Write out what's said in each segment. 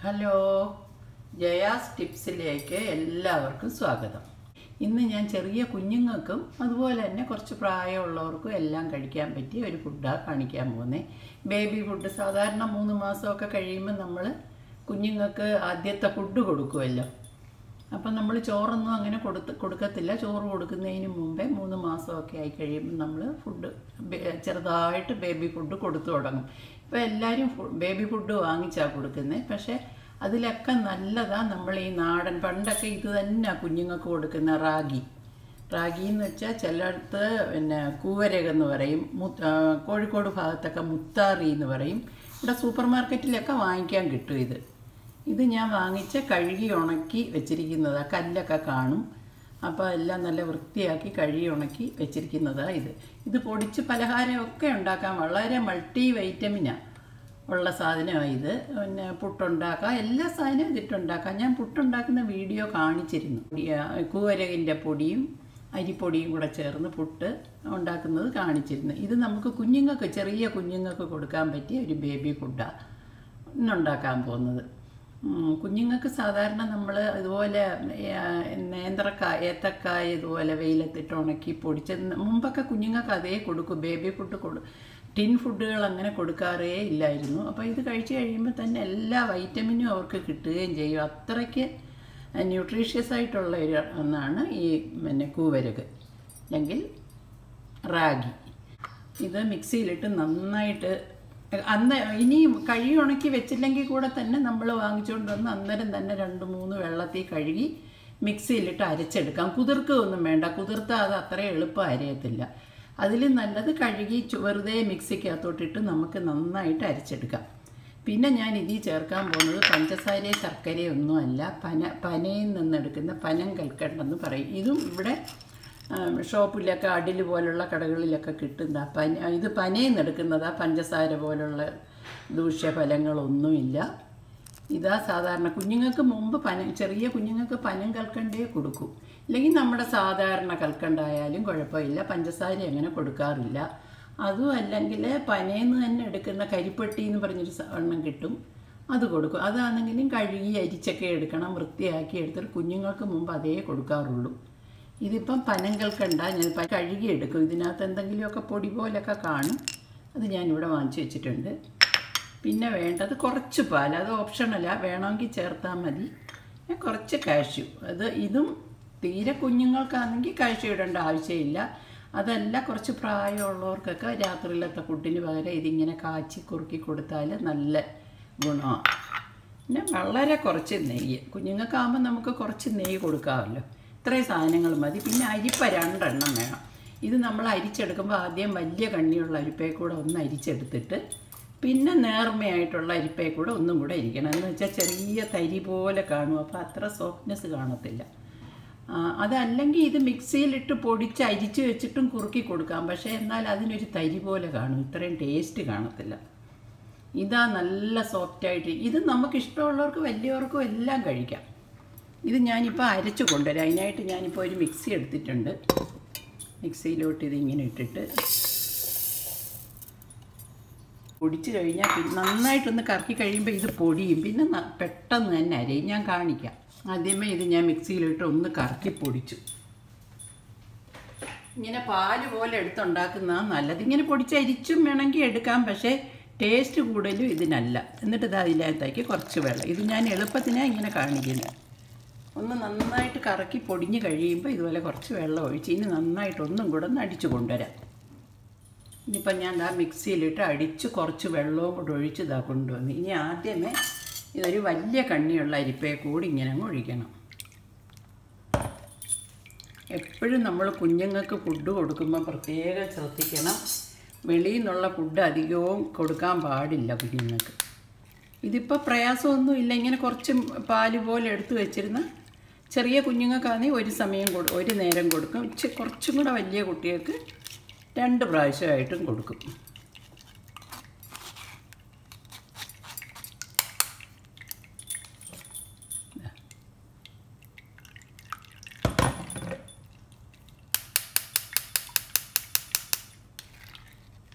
Hello Jaya's ടിപ്സിലേക്ക് എല്ലാവർക്കും സ്വാഗതം ഇന്ന് ഞാൻ ചെറിയ കുഞ്ഞുങ്ങൾക്കും അതുപോലെ തന്നെ കുറച്ച് പ്രായമുള്ളവർക്കും എല്ലാം കഴിക്കാൻ പറ്റിയ ഒരു ഫുഡാണ് കാണിക്കാൻ പോകുന്നത് ബേബി ഫുഡ് സാധാരണ മൂന്ന് മാസമൊക്കെ കഴിയുമ്പോൾ നമ്മൾ കുഞ്ഞുങ്ങൾക്ക് ആദ്യത്തെ ഫുഡ് കൊടുക്കുമല്ലോ അപ്പം നമ്മൾ ചോറൊന്നും അങ്ങനെ കൊടുത്ത് കൊടുക്കത്തില്ല ചോറ് കൊടുക്കുന്നതിന് മുമ്പേ മൂന്ന് മാസമൊക്കെ ആയി കഴിയുമ്പോൾ നമ്മൾ ഫുഡ് ചെറുതായിട്ട് ബേബി ഫുഡ് കൊടുത്തു തുടങ്ങും ഇപ്പോൾ എല്ലാവരും ബേബി ഫുഡ് വാങ്ങിച്ചാണ് കൊടുക്കുന്നത് പക്ഷേ അതിലൊക്കെ നല്ലതാണ് നമ്മൾ ഈ നാടൻ പണ്ടൊക്കെ ഇത് തന്നെ കുഞ്ഞുങ്ങൾക്ക് കൊടുക്കുന്ന റാഗി റാഗി എന്ന് വെച്ചാൽ ചിലയിടത്ത് പിന്നെ കൂവരക എന്ന് പറയും മുത്ത ആ, കോഴിക്കോട് ഭാഗത്തൊക്കെ മുത്താറി എന്ന് പറയും ഇവിടെ സൂപ്പർ മാർക്കറ്റിലൊക്കെ വാങ്ങിക്കാൻ കിട്ടും ഇത് ഇത് ഞാൻ വാങ്ങിച്ച് കഴുകി ഉണക്കി വെച്ചിരിക്കുന്നതാണ് കല്ലൊക്കെ കാണും അപ്പോൾ എല്ലാം നല്ല വൃത്തിയാക്കി കഴുകി ഉണക്കി വെച്ചിരിക്കുന്നതാണ് ഇത് ഇത് പൊടിച്ച് പലഹാരമൊക്കെ ഉണ്ടാക്കാൻ വളരെ മൾട്ടി വൈറ്റമിനാണ് ഉള്ള സാധനമാണ് ഇത് പിന്നെ പുട്ടുണ്ടാക്കാം എല്ലാ സാധനവും ഇതിട്ടുണ്ടാക്കാം ഞാൻ പുട്ടുണ്ടാക്കുന്ന വീഡിയോ കാണിച്ചിരുന്നു കൂവരകിൻ്റെ പൊടിയും അരിപ്പൊടിയും കൂടെ ചേർന്ന് പുട്ട് ഉണ്ടാക്കുന്നത് കാണിച്ചിരുന്നു ഇത് നമുക്ക് കുഞ്ഞുങ്ങൾക്ക് ചെറിയ കുഞ്ഞുങ്ങൾക്ക് കൊടുക്കാൻ പറ്റിയ ഒരു ബേബി ഫുഡാണ് ഇന്നുണ്ടാക്കാൻ പോകുന്നത് ഉം, കുഞ്ഞുങ്ങൾക്ക് സാധാരണ നമ്മൾ ഇതുപോലെ ആ, നേന്ത്രക്കായ ഏത്തക്കായ ഇതുപോലെ വെയിലത്തിട്ട് ഉണക്കി പൊടിച്ച് മുമ്പൊക്കെ കുഞ്ഞുങ്ങൾക്ക് അതേ കൊടുക്കും ബേബി ഫുഡ് കൊടു ടിൻ ഫുഡുകൾ അങ്ങനെ കൊടുക്കാറേ ഇല്ലായിരുന്നു അപ്പോൾ ഇത് കഴിച്ച് കഴിയുമ്പോൾ തന്നെ എല്ലാ വൈറ്റമിനും അവർക്ക് കിട്ടുകയും ചെയ്യും അത്രയ്ക്ക് ന്യൂട്രീഷ്യസ് ആയിട്ടുള്ള ഒരു ഒന്നാണ് ഈ പിന്നെ കൂവരക് അല്ലെങ്കിൽ റാഗി ഇത് മിക്സിയിലിട്ട് നന്നായിട്ട് അന്ന് ഇനി കഴി ഉണക്കി വെച്ചില്ലെങ്കിൽ കൂടെ തന്നെ നമ്മൾ വാങ്ങിച്ചുകൊണ്ട് വന്ന് അന്നേരം തന്നെ രണ്ട് മൂന്ന് വെള്ളത്തിൽ കഴുകി മിക്സിയിലിട്ട് അരച്ചെടുക്കാം കുതിർക്കുകയൊന്നും വേണ്ട കുതിർത്താൽ അത് അത്ര എളുപ്പം അരയത്തില്ല അതിൽ നല്ലത് കഴുകി ചു- വെറുതെ മിക്സിക്കകത്തോട്ടിട്ട് നമുക്ക് നന്നായിട്ട് അരച്ചെടുക്കാം പിന്നെ ഞാൻ ഇതിൽ ചേർക്കാൻ പോകുന്നത് പഞ്ചസാരയും ശർക്കരയും ഒന്നുമല്ല പന പനയിൽ നിന്നെടുക്കുന്ന പനം കൽക്കണ്ടെന്ന് പറയും ഇതും ഇവിടെ ആം, ഷോപ്പിലൊക്കെ അടിൽ പോലുള്ള കടകളിലൊക്കെ കിട്ടുന്ന പന ഇത് പനയിൽ നിന്നെടുക്കുന്നതാ പഞ്ചസാര പോലുള്ള ദൂഷ്യഫലങ്ങളൊന്നുമില്ല ഇതാ സാധാരണ കുഞ്ഞുങ്ങൾക്ക് മുമ്പ് പന ചെറിയ കുഞ്ഞുങ്ങൾക്ക് പനം കൽക്കണ്ടേ കൊടുക്കൂ ഇല്ലെങ്കിൽ നമ്മുടെ സാധാരണ കൽക്കണ്ടായാലും കുഴപ്പമില്ല പഞ്ചസാര അങ്ങനെ കൊടുക്കാറില്ല അതും അല്ലെങ്കിൽ പനയെന്ന് തന്നെ എടുക്കുന്ന കരിപ്പെട്ടി എന്ന് പറഞ്ഞൊരു സ- എണ്ണം കിട്ടും അത് കൊടുക്കും അതാണെങ്കിലും കഴുകി അരിച്ചൊക്കെ എടുക്കണം വൃത്തിയാക്കി എടുത്തിട്ട് കുഞ്ഞുങ്ങൾക്ക് മുമ്പ് അതേ കൊടുക്കാറുള്ളൂ ഇതിപ്പം പനം കൽക്കണ്ട ഞാൻ പ- കഴുകി എടുക്കും ഇതിനകത്ത് എന്തെങ്കിലുമൊക്കെ പൊടി പോലൊക്കെ കാണും അത് ഞാനിവിടെ വാങ്ങിച്ചു വെച്ചിട്ടുണ്ട് പിന്നെ വേണ്ടത് കുറച്ച് പാൽ അത് ഓപ്ഷണലാണ് വേണമെങ്കിൽ ചേർത്താൽ മതി പിന്നെ കുറച്ച് കാഷ്യൂ അത് ഇതും തീരെ കുഞ്ഞുങ്ങൾക്കാണെങ്കിൽ കാഷ്യൂ ഇടേണ്ട ആവശ്യമില്ല അതല്ല കുറച്ച് പ്രായമുള്ളവർക്കൊക്കെ രാത്രിയിലത്തെ ഫുഡിന് പകരം ഇതിങ്ങനെ കാച്ചി കുറുക്കി കൊടുത്താൽ നല്ല ഗുണമാണ് പിന്നെ വളരെ കുറച്ച് നെയ്യ് കുഞ്ഞുങ്ങൾക്കാകുമ്പോൾ നമുക്ക് കുറച്ച് നെയ്യ് കൊടുക്കാമല്ലോ ഇത്രയും സാധനങ്ങൾ മതി പിന്നെ അരിപ്പ രണ്ടെണ്ണം വേണം ഇത് നമ്മൾ അരിച്ചെടുക്കുമ്പോൾ ആദ്യം വലിയ കണ്ണിയുള്ള അരിപ്പയെ കൂടെ ഒന്ന് അരിച്ചെടുത്തിട്ട് പിന്നെ നേർമയായിട്ടുള്ള അരിപ്പയെ കൂടെ ഒന്നും കൂടെ ഇരിക്കണം എന്ന് വെച്ചാൽ ചെറിയ തരി പോലെ കാണും അപ്പോൾ അത്ര സോഫ്റ്റ്നെസ് കാണത്തില്ല ആ, അതല്ലെങ്കിൽ ഇത് മിക്സിയിലിട്ട് പൊടിച്ച് അരിച്ച് വെച്ചിട്ടും കുറുക്കി കൊടുക്കാം പക്ഷേ എന്നാൽ അതിനൊരു തരി പോലെ കാണും ഇത്രയും ടേസ്റ്റ് കാണത്തില്ല ഇതാ നല്ല സോഫ്റ്റായിട്ട് ഇത് നമുക്ക് ഇഷ്ടമുള്ളവർക്ക് വലിയവർക്കും എല്ലാം കഴിക്കാം ഇത് ഞാനിപ്പോൾ അരച്ച് കൊണ്ടുവരാം അതിനായിട്ട് ഞാനിപ്പോൾ ഒരു മിക്സി എടുത്തിട്ടുണ്ട് മിക്സിയിലോട്ട് ഇതിങ്ങനെ ഇട്ടിട്ട് പൊടിച്ച് കഴിഞ്ഞാൽ പിന്നെ നന്നായിട്ടൊന്ന് കറക്കി കഴിയുമ്പോൾ ഇത് പൊടിയും പിന്നെ ന- പെട്ടെന്ന് തന്നെ അരയും ഞാൻ കാണിക്കാം ആദ്യമേ ഇത് ഞാൻ മിക്സിയിലിട്ട് ഒന്ന് കറക്കി പൊടിച്ചു ഇങ്ങനെ പാല് പോലെ എടുത്തുണ്ടാക്കുന്നതാണ് നല്ലത് ഇങ്ങനെ പൊടിച്ചരിച്ചും വേണമെങ്കിൽ എടുക്കാം പക്ഷേ ടേസ്റ്റ് കൂടുതലും ഇതിനല്ല എന്നിട്ട് ഇത് അതിനകത്തേക്ക് കുറച്ച് വെള്ളം ഇത് ഞാൻ എളുപ്പത്തിനാണ് ഇങ്ങനെ കാണിക്കുന്നത് ഒന്ന് നന്നായിട്ട് കറക്കി പൊടിഞ്ഞ് കഴിയുമ്പോൾ ഇതുപോലെ കുറച്ച് വെള്ളം ഒഴിച്ച് ഇനി നന്നായിട്ട് ഒന്നും കൂടെ ഒന്ന് അടിച്ചു കൊണ്ടുവരാം ഇനിയിപ്പം ഞാൻ ആ മിക്സിയിലിട്ട് അടിച്ച് കുറച്ച് വെള്ളവും കൂടെ ഒഴിച്ച് ഇതാ കൊണ്ടുവന്നു ഇനി ആദ്യമേ ഇതൊരു വലിയ കണ്ണിയുള്ള അരിപ്പയെ കൂടി ഇങ്ങനെ അങ്ങ് ഒഴിക്കണം എപ്പോഴും നമ്മൾ കുഞ്ഞുങ്ങൾക്ക് ഫുഡ് കൊടുക്കുമ്പോൾ പ്രത്യേകം ശ്രദ്ധിക്കണം വെളിയിൽ നിന്നുള്ള ഫുഡ് അധികവും കൊടുക്കാൻ പാടില്ല കുഞ്ഞുങ്ങൾക്ക് ഇതിപ്പോൾ പ്രയാസമൊന്നുമില്ല ഇങ്ങനെ കുറച്ച് പാല് പോലെ എടുത്തു വെച്ചിരുന്ന ചെറിയ കുഞ്ഞുങ്ങൾക്കാണെങ്കിൽ ഒരു സമയം കൊടു ഒരു നേരം കൊടുക്കും ഇച്ചിരി കുറച്ചും കൂടെ വലിയ കുട്ടികൾക്ക് രണ്ട് പ്രാവശ്യമായിട്ടും കൊടുക്കും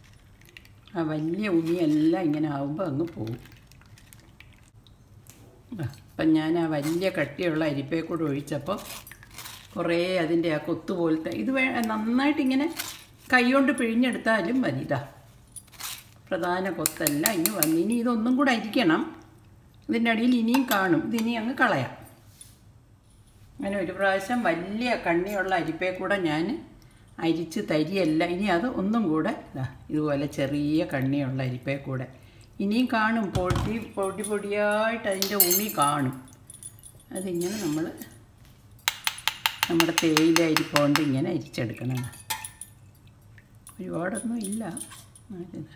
ആ വലിയ ഉണിയെല്ലാം ഇങ്ങനെ ആകുമ്പോൾ അങ്ങ് പോകും അപ്പം ഞാൻ ആ വലിയ കട്ടിയുള്ള അരിപ്പേ കൂടെ ഒഴിച്ചപ്പോൾ കുറേ അതിൻ്റെ ആ കൊത്ത് പോലത്തെ ഇത് വേ നന്നായിട്ട് ഇങ്ങനെ കൈകൊണ്ട് പിഴിഞ്ഞെടുത്താലും മതി ഇതാ പ്രധാന കൊത്തല്ല ഇനി വന്ന് ഇനി ഇതൊന്നും കൂടെ അരിക്കണം ഇതിൻ്റെ അടിയിൽ ഇനിയും കാണും ഇതിനി അങ്ങ് കളയാം അങ്ങനെ ഒരു പ്രാവശ്യം വലിയ കണ്ണിയുള്ള അരിപ്പേ കൂടെ ഞാൻ അരിച്ച് തരിയല്ല ഇനി അത് ഒന്നും കൂടെ ഇതാ ഇതുപോലെ ചെറിയ കണ്ണിയുള്ള അരിപ്പേ കൂടെ ഇനിയും കാണും പൊടി പൊടി പൊടിയായിട്ട് അതിൻ്റെ ഉമി കാണും അതിങ്ങനെ നമ്മൾ നമ്മുടെ തേയില അരിപ്പ കൊണ്ട് ഇങ്ങനെ അരിച്ചെടുക്കണം ഒരുപാടൊന്നും ഇല്ല അതിതാ.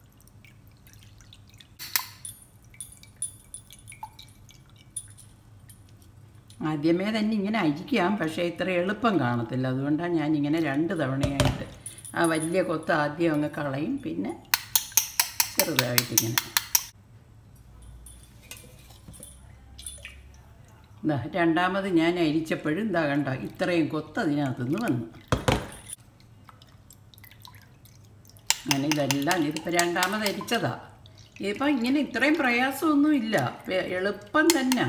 ആദ്യമേ തന്നെ ഇങ്ങനെ അരിക്കാം പക്ഷേ ഇത്ര എളുപ്പം കാണത്തില്ല അതുകൊണ്ടാണ് ഞാനിങ്ങനെ രണ്ട് തവണയായിട്ട് ആ വലിയ കൊത്ത് ആദ്യം അങ്ങ് കളയും പിന്നെ ചെറുതായിട്ടിങ്ങനെ ഇതാ രണ്ടാമത് ഞാൻ അരിച്ചപ്പോഴും ഇതാ കണ്ട ഇത്രയും കൊത്ത് അതിനകത്തുനിന്ന് വന്നു അങ്ങനെ ഇതെല്ലാം ഇതിപ്പോൾ രണ്ടാമത് അരിച്ചതാ ഇതിപ്പോൾ ഇങ്ങനെ ഇത്രയും പ്രയാസമൊന്നുമില്ല വെ- എളുപ്പം തന്നെ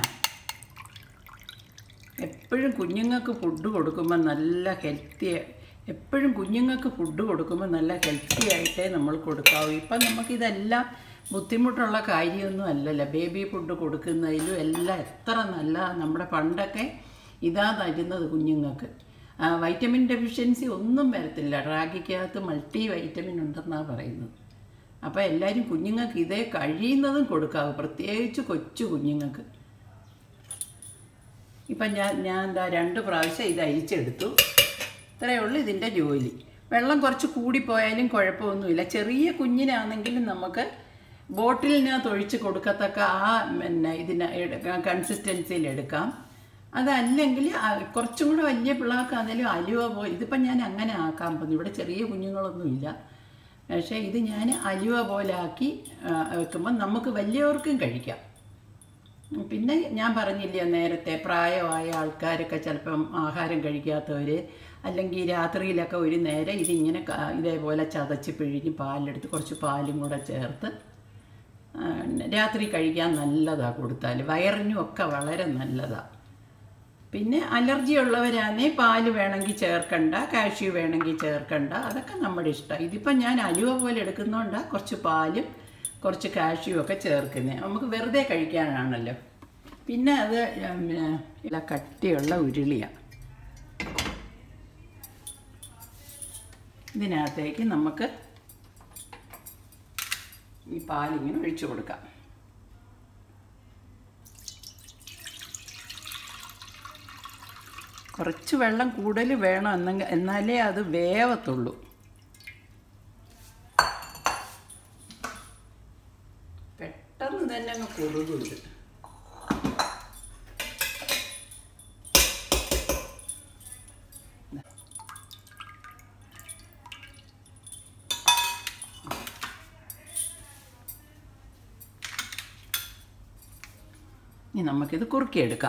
എപ്പോഴും കുഞ്ഞുങ്ങൾക്ക് ഫുഡ് കൊടുക്കുമ്പോൾ നല്ല ഹെൽത്തി എപ്പോഴും കുഞ്ഞുങ്ങൾക്ക് ഫുഡ് കൊടുക്കുമ്പോൾ നല്ല ഹെൽത്തി ആയിട്ടേ നമ്മൾ കൊടുക്കാവൂ ഇപ്പം നമുക്കിതെല്ലാം ബുദ്ധിമുട്ടുള്ള കാര്യമൊന്നും അല്ലല്ലോ ബേബി ഫുഡ് കൊടുക്കുന്നതിലും എല്ലാം എത്ര നല്ല നമ്മുടെ പണ്ടൊക്കെ ഇതാ തരുന്നത് കുഞ്ഞുങ്ങൾക്ക് ആ, വൈറ്റമിൻ ഡെഫിഷ്യൻസി ഒന്നും വരത്തില്ല റാഗിക്കകത്ത് മൾട്ടി വൈറ്റമിൻ ഉണ്ടെന്നാണ് പറയുന്നത് അപ്പോൾ എല്ലാവരും കുഞ്ഞുങ്ങൾക്ക് ഇതേ കഴിയുന്നതും കൊടുക്കാവൂ പ്രത്യേകിച്ച് കൊച്ചു കുഞ്ഞുങ്ങൾക്ക് ഇപ്പം ഞാൻ ഞാൻ എന്താ രണ്ട് പ്രാവശ്യം ഇത് അരിച്ചെടുത്തു ഇത്രയേ ഉള്ളൂ ഇതിൻ്റെ ജോലി വെള്ളം കുറച്ച് കൂടിപ്പോയാലും കുഴപ്പമൊന്നുമില്ല ചെറിയ കുഞ്ഞിനാണെങ്കിലും നമുക്ക് ബോട്ടിലിനകത്ത് ഒഴിച്ച് കൊടുക്കത്തക്ക ആ പിന്നെ ഇതിന് എടുക്കാം കൺസിസ്റ്റൻസിയിൽ എടുക്കാം അതല്ലെങ്കിൽ ആ കുറച്ചും കൂടെ വലിയ പിള്ളേർക്കാണെങ്കിലും അലുവ പോലെ ഇതിപ്പം ഞാൻ അങ്ങനെ ആക്കാൻ പോകുന്നു ഇവിടെ ചെറിയ കുഞ്ഞുങ്ങളൊന്നുമില്ല പക്ഷേ ഇത് ഞാൻ അലുവ പോലെ ആക്കി ആ, വെക്കുമ്പോൾ നമുക്ക് വലിയവർക്കും കഴിക്കാം പിന്നെ ഞാൻ പറഞ്ഞില്ലേ നേരത്തെ പ്രായമായ ആൾക്കാരൊക്കെ ചിലപ്പം ആഹാരം കഴിക്കാത്തവർ അല്ലെങ്കിൽ രാത്രിയിലൊക്കെ ഒരു നേരം ഇതിങ്ങനെ ക- ഇതേപോലെ ചതച്ച് പിഴിഞ്ഞ് പാലെടുത്ത് കുറച്ച് പാലും കൂടെ ചേർത്ത് ആ, രാത്രി കഴിക്കാൻ നല്ലതാണ് കൊടുത്താൽ വയറിനും ഒക്കെ വളരെ നല്ലതാണ് പിന്നെ അലർജി ഉള്ളവരാണേ പാല് വേണമെങ്കിൽ ചേർക്കണ്ട കാഷ്യൂ വേണമെങ്കിൽ ചേർക്കണ്ട അതൊക്കെ നമ്മുടെ ഇഷ്ടം ഇതിപ്പം ഞാൻ അലുവ പോലെ എടുക്കുന്നതുകൊണ്ടാണ് കുറച്ച് പാലും കുറച്ച് കാഷ്യൂ ഒക്കെ ചേർക്കുന്നത് നമുക്ക് വെറുതെ കഴിക്കാനാണല്ലോ പിന്നെ അത് ഉം, ഇല്ല കട്ടിയുള്ള ഉരുളിയാണ് ഇതിനകത്തേക്ക് നമുക്ക് ഈ പാലിങ്ങനെ ഒഴിച്ചു കൊടുക്കാം കുറച്ച് വെള്ളം കൂടുതൽ വേണം എന്നെങ്കിൽ എന്നാലേ അത് വേവത്തുള്ളൂ പെട്ടെന്ന് തന്നെ അങ്ങ് കുറുകുണ്ട് ഇനി നമുക്കിത് കുറുക്കിയെടുക്കാം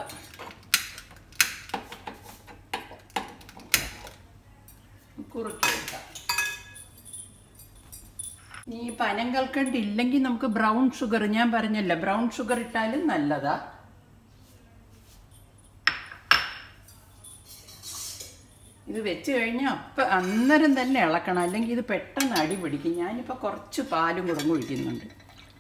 കുറുക്കിയെടുക്കാം ഈ പനം കൽക്കണ്ട് ഇല്ലെങ്കിൽ നമുക്ക് ബ്രൗൺ ഷുഗർ ഞാൻ പറഞ്ഞല്ലോ ബ്രൗൺ ഷുഗർ ഇട്ടാലും നല്ലതാ ഇത് വെച്ച് കഴിഞ്ഞാൽ അപ്പം അന്നേരം തന്നെ ഇളക്കണം അല്ലെങ്കിൽ ഇത് പെട്ടെന്ന് അടി പിടിക്കും ഞാനിപ്പോൾ കുറച്ച് പാലും കൂടെ അങ്ങ് ഒഴിക്കുന്നുണ്ട്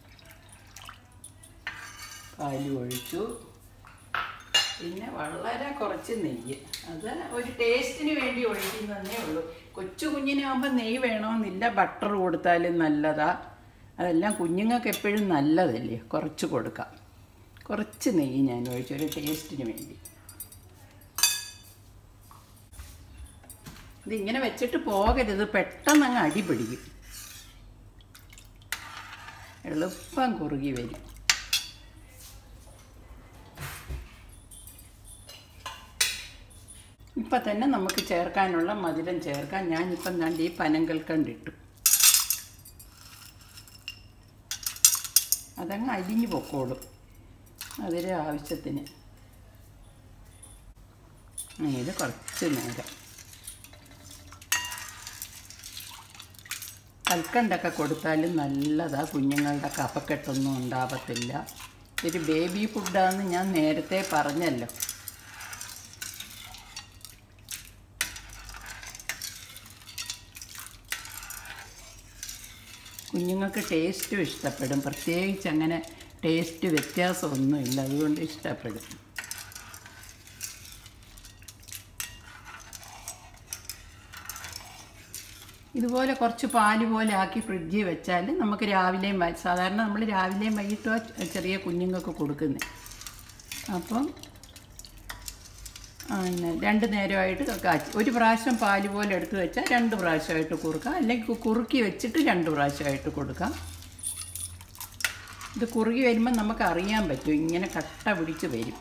പാലും ഒഴിച്ചു പിന്നെ വളരെ കുറച്ച് നെയ്യ് അത് ഒരു ടേസ്റ്റിന് വേണ്ടി ഒഴിക്കുന്നതേ ഉള്ളൂ കൊച്ചു കുഞ്ഞിനാകുമ്പോൾ നെയ്യ് വേണമെന്നില്ല ബട്ടർ കൊടുത്താലും നല്ലതാ അതെല്ലാം കുഞ്ഞുങ്ങൾക്ക് എപ്പോഴും നല്ലതല്ലേ കുറച്ച് കൊടുക്കാം കുറച്ച് നെയ്യ് ഞാൻ ഒഴിച്ചു ഒരു ടേസ്റ്റിന് വേണ്ടി ഇതിങ്ങനെ വെച്ചിട്ട് പോകരുത് പെട്ടെന്ന് അങ്ങ് അടി പിടിക്കും എളുപ്പം കുറുകി വരും ഇപ്പം തന്നെ നമുക്ക് ചേർക്കാനുള്ള മധുരം ചേർക്കാം ഞാനിപ്പം കണ്ട് ഈ പനങ്കൽക്കണ്ടിട്ടു അതങ്ങ് അലിഞ്ഞു പൊക്കോളും അതിൻ്റെ ആവശ്യത്തിന് ഇനി ഇത് കുറച്ച് നേരം കൽക്കണ്ടൊക്കെ കൊടുത്താലും നല്ലതാ കുഞ്ഞുങ്ങളുടെ കഫക്കെട്ടൊന്നും ഉണ്ടാവത്തില്ല ഒരു ബേബി ഫുഡാന്ന് ഞാൻ നേരത്തെ പറഞ്ഞല്ലോ കുഞ്ഞുങ്ങൾക്ക് ടേസ്റ്റും ഇഷ്ടപ്പെടും പ്രത്യേകിച്ച് അങ്ങനെ ടേസ്റ്റ് വ്യത്യാസമൊന്നുമില്ല അതുകൊണ്ട് ഇഷ്ടപ്പെടും ഇതുപോലെ കുറച്ച് പാല് പോലെ ആക്കി ഫ്രിഡ്ജിൽ വെച്ചാൽ നമുക്ക് രാവിലെയും വൈ- സാധാരണ നമ്മൾ രാവിലെയും വൈകിട്ടും ചെറിയ കുഞ്ഞുങ്ങൾക്ക് കൊടുക്കുന്നത് അപ്പം ആ, പിന്നെ രണ്ട് നേരമായിട്ട് കാച്ചി ഒരു പ്രാവശ്യം പാല് പോലെ എടുത്ത് വെച്ചാൽ രണ്ട് പ്രാവശ്യമായിട്ട് കൊടുക്കാം അല്ലെങ്കിൽ കുറുക്കി വെച്ചിട്ട് രണ്ട് പ്രാവശ്യമായിട്ട് കൊടുക്കാം ഇത് കുറുകി വരുമ്പോൾ നമുക്ക് അറിയാൻ പറ്റും ഇങ്ങനെ കട്ട പിടിച്ച് വരും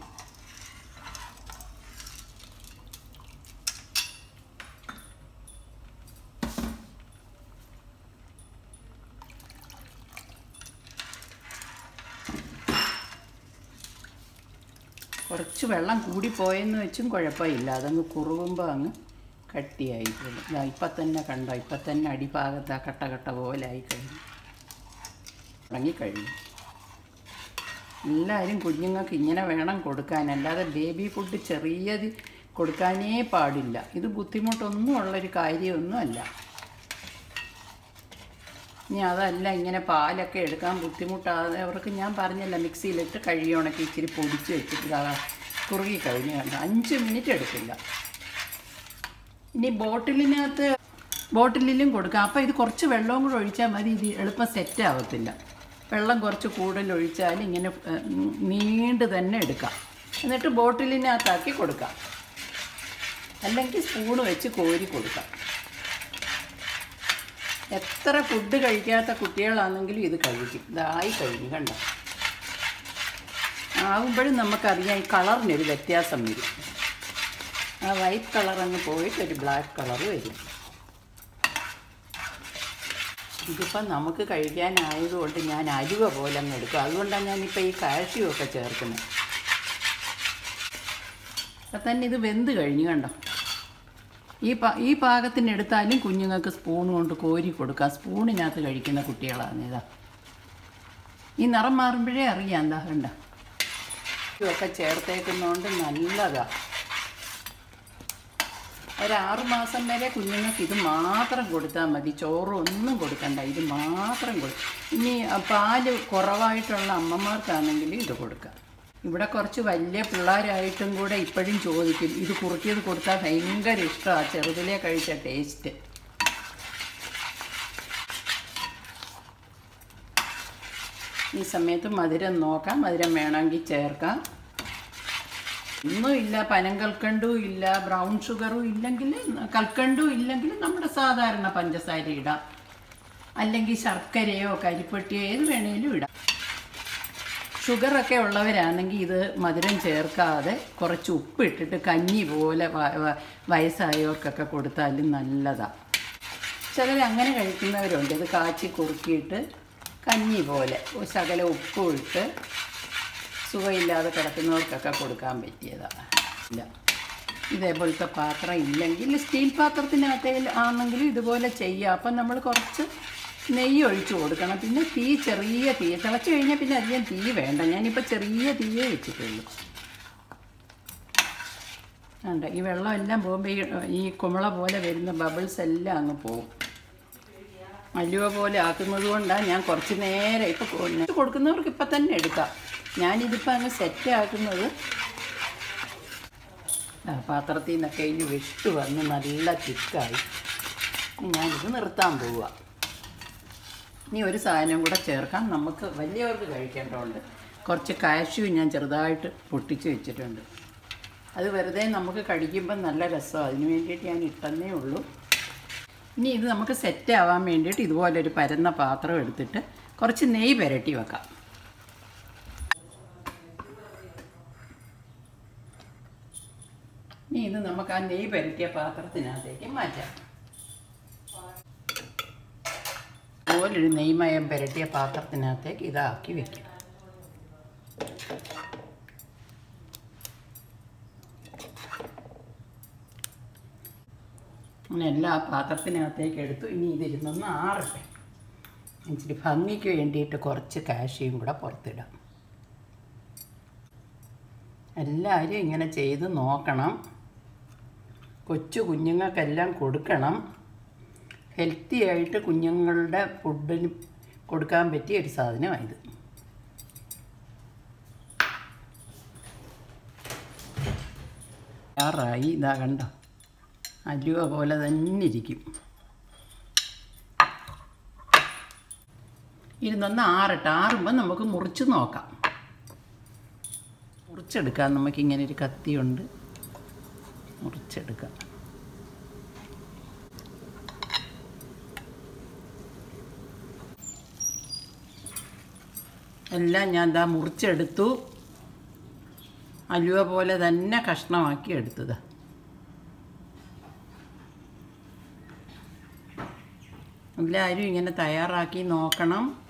കുറച്ച് വെള്ളം കൂടിപ്പോയെന്ന് വെച്ചും കുഴപ്പമില്ല അതങ്ങ് കുറുകുമ്പോൾ അങ്ങ് കട്ടിയായിക്കോളും ഇതാ ഇപ്പം തന്നെ കണ്ടോ ഇപ്പം തന്നെ അടിഭാഗത്ത് ആ കട്ട കട്ട പോലെ ആയി കഴിഞ്ഞു തുടങ്ങിക്കഴിഞ്ഞു എല്ലാവരും കുഞ്ഞുങ്ങൾക്ക് ഇങ്ങനെ വേണം കൊടുക്കാൻ അല്ലാതെ ബേബി ഫുഡ് ചെറിയത് കൊടുക്കാനേ പാടില്ല ഇത് ബുദ്ധിമുട്ടൊന്നും ഉള്ളൊരു കാര്യമൊന്നും അല്ല ഇനി അതല്ല ഇങ്ങനെ പാലൊക്കെ എടുക്കാൻ ബുദ്ധിമുട്ടാതെ അവർക്ക് ഞാൻ പറഞ്ഞല്ല മിക്സിയിലിട്ട് കഴുകി ഉണക്കി ഇച്ചിരി പൊടിച്ച് വെച്ചിട്ട് ഇതാ കുറുകി കഴിഞ്ഞ് കണ്ട അഞ്ച് മിനിറ്റ് എടുക്കില്ല ഇനി ബോട്ടിലിനകത്ത് ബോട്ടിലിലും കൊടുക്കാം അപ്പോൾ ഇത് കുറച്ച് വെള്ളവും കൂടെ ഒഴിച്ചാൽ മതി ഇത് എളുപ്പം സെറ്റ് ആവത്തില്ല വെള്ളം കുറച്ച് കൂടുതൽ ഒഴിച്ചാൽ ഇങ്ങനെ ഏഹ്, നീണ്ട് തന്നെ എടുക്കാം എന്നിട്ട് ബോട്ടിലിനകത്താക്കി കൊടുക്കാം അല്ലെങ്കിൽ സ്പൂണ് വെച്ച് കോരി കൊടുക്കാം എത്ര ഫുഡ് കഴിക്കാത്ത കുട്ടികളാണെങ്കിലും ഇത് കഴിക്കും ഇതായി കഴിഞ്ഞു കണ്ടോ ആകുമ്പോഴും നമുക്കറിയാം ഈ കളറിനൊരു വ്യത്യാസം വരും ആ വൈറ്റ് കളർ അങ്ങ് പോയിട്ട് ഒരു ബ്ലാക്ക് കളർ വരും ഇതിപ്പം നമുക്ക് കഴിക്കാനായതുകൊണ്ട് ഞാൻ അലുവ പോലെ അങ്ങ് എടുക്കും അതുകൊണ്ടാണ് ഞാനിപ്പോൾ ഈ കാഷ്യം ഒക്കെ ചേർക്കുന്നത് അപ്പം തന്നെ ഇത് വെന്ത് കഴിഞ്ഞു കണ്ടോ ഈ പാ ഈ പാകത്തിന് എടുത്താലും കുഞ്ഞുങ്ങൾക്ക് സ്പൂൺ കൊണ്ട് കോരി കൊടുക്കാം സ്പൂണിനകത്ത് കഴിക്കുന്ന കുട്ടികളാണ് ഇതാ ഈ നിറം മാറുമ്പോഴേ അറിയാം എന്താ കണ്ട ഇതൊക്കെ ചേർത്തേക്കുന്നതുകൊണ്ട് നല്ലതാ ഒരാറ് മാസം വരെ കുഞ്ഞുങ്ങൾക്ക് ഇത് മാത്രം കൊടുത്താൽ മതി ചോറ് ഒന്നും കൊടുക്കണ്ട ഇത് മാത്രം കൊടു ഇനി ആ, പാല് കുറവായിട്ടുള്ള അമ്മമാർക്കാണെങ്കിൽ ഇത് കൊടുക്കാം ഇവിടെ കുറച്ച് വലിയ പിള്ളേരായിട്ടും കൂടെ ഇപ്പോഴും ചോദിക്കും ഇത് കുറുക്കിയത് കൊടുത്താൽ ഭയങ്കര ഇഷ്ടമാണ് ചെറുതിലേ കഴിച്ച ടേസ്റ്റ് ഈ സമയത്ത് മധുരം നോക്കാം മധുരം വേണമെങ്കിൽ ചേർക്കാം ഒന്നുമില്ല പനം കൽക്കണ്ടും ഇല്ല ബ്രൗൺ ഷുഗറും ഇല്ലെങ്കിൽ കൽക്കണ്ടും ഇല്ലെങ്കിൽ നമ്മുടെ സാധാരണ പഞ്ചസാര ഇടാം അല്ലെങ്കിൽ ശർക്കരയോ കരിപ്പട്ടിയോ ഏത് വേണേലും ഇടാം ഷുഗറൊക്കെ ഉള്ളവരാണെങ്കിൽ ഇത് മധുരം ചേർക്കാതെ കുറച്ച് ഉപ്പ് ഇട്ടിട്ട് കഞ്ഞി പോലെ വ- വ- വയസ്സായവർക്കൊക്കെ കൊടുത്താലും നല്ലതാണ് ചിലർ അങ്ങനെ കഴിക്കുന്നവരുണ്ട് ഇത് കാച്ചി കുറുക്കിയിട്ട് കഞ്ഞി പോലെ ഒരു ശകല ഉപ്പും ഇട്ട് സുഖമില്ലാതെ കിടക്കുന്നവർക്കൊക്കെ കൊടുക്കാൻ പറ്റിയതാണ് ഇല്ല ഇതേപോലത്തെ പാത്രം ഇല്ലെങ്കിൽ സ്റ്റീൽ പാത്രത്തിനകത്തേൽ ആണെങ്കിലും ഇതുപോലെ ചെയ്യാം അപ്പം നമ്മൾ കുറച്ച് നെയ്യ് ഒഴിച്ചു കൊടുക്കണം പിന്നെ തീ ചെറിയ തീ തിളച്ച് കഴിഞ്ഞാൽ പിന്നെ അധികം തീ വേണ്ട ഞാനിപ്പോൾ ചെറിയ തീയേ വെച്ചിട്ടുള്ളൂ ഉണ്ട് ഈ വെള്ളം എല്ലാം പോകുമ്പോൾ ഈ ഈ കുമള പോലെ വരുന്ന ബബിൾസ് എല്ലാം അങ്ങ് പോകും അലുവ പോലെ ആക്കുന്നത് കൊണ്ടാണ് ഞാൻ കുറച്ച് നേരം ഇപ്പോൾ കൊടുക്കുന്നവർക്ക് ഇപ്പം തന്നെ എടുക്കാം ഞാനിതിപ്പോൾ അങ്ങ് സെറ്റ് ആക്കുന്നത് ആ, പാത്രത്തിൽ നിന്നൊക്കെ ഇനി വിട്ട് വന്ന് നല്ല തിക്കായി ഇനി ഞാനിത് നിർത്താൻ പോവുക ഇനി ഒരു സാധനം കൂടെ ചേർക്കാം നമുക്ക് വലിയവർക്ക് കഴിക്കേണ്ടതുണ്ട് കുറച്ച് കാഷ്യൂ ഞാൻ ചെറുതായിട്ട് പൊട്ടിച്ച് വെച്ചിട്ടുണ്ട് അത് വെറുതെ നമുക്ക് കഴിക്കുമ്പോൾ നല്ല രസമാണ് അതിന് വേണ്ടിയിട്ട് ഞാൻ ഇട്ടെന്നേ ഉള്ളൂ ഇനി ഇത് നമുക്ക് സെറ്റ് ആവാൻ വേണ്ടിയിട്ട് ഇതുപോലൊരു പരന്ന പാത്രം എടുത്തിട്ട് കുറച്ച് നെയ്യ് പുരട്ടി വെക്കാം ഇനി ഇത് നമുക്ക് ആ നെയ്യ് പുരട്ടിയ പാത്രത്തിനകത്തേക്ക് മാറ്റാം അതുപോലൊരു നെയ്മയം പുരട്ടിയ പാത്രത്തിനകത്തേക്ക് ഇതാക്കി വെക്കാം അങ്ങനെ എല്ലാ പാത്രത്തിനകത്തേക്ക് എടുത്തു ഇനി ഇതിരുന്നൊന്ന് ആറട്ടെ ഇച്ചിരി ഭംഗിക്ക് വേണ്ടിയിട്ട് കുറച്ച് കാശിയും കൂടെ പുറത്തിടാം എല്ലാവരും ഇങ്ങനെ ചെയ്ത് നോക്കണം കൊച്ചു കുഞ്ഞുങ്ങൾക്കെല്ലാം കൊടുക്കണം ഹെൽത്തി ആയിട്ട് കുഞ്ഞുങ്ങളുടെ ഫുഡിന് കൊടുക്കാൻ പറ്റിയ ഒരു സാധനമാണ് ഇത് തയ്യാറായി ഇതാ കണ്ടോ അലുവ പോലെ തന്നെ ഇരിക്കും ഇരുന്നൊന്ന് ആറട്ടെ ആറുമ്പോൾ നമുക്ക് മുറിച്ച് നോക്കാം മുറിച്ചെടുക്കാം നമുക്കിങ്ങനെ ഒരു കത്തിയുണ്ട് മുറിച്ചെടുക്കാം എല്ലാം ഞാൻ ദാ മുറിച്ചെടുത്തു അലുവ പോലെ തന്നെ കഷ്ണമാക്കി എടുത്തത് എല്ലാവരും ഇങ്ങനെ തയ്യാറാക്കി നോക്കണം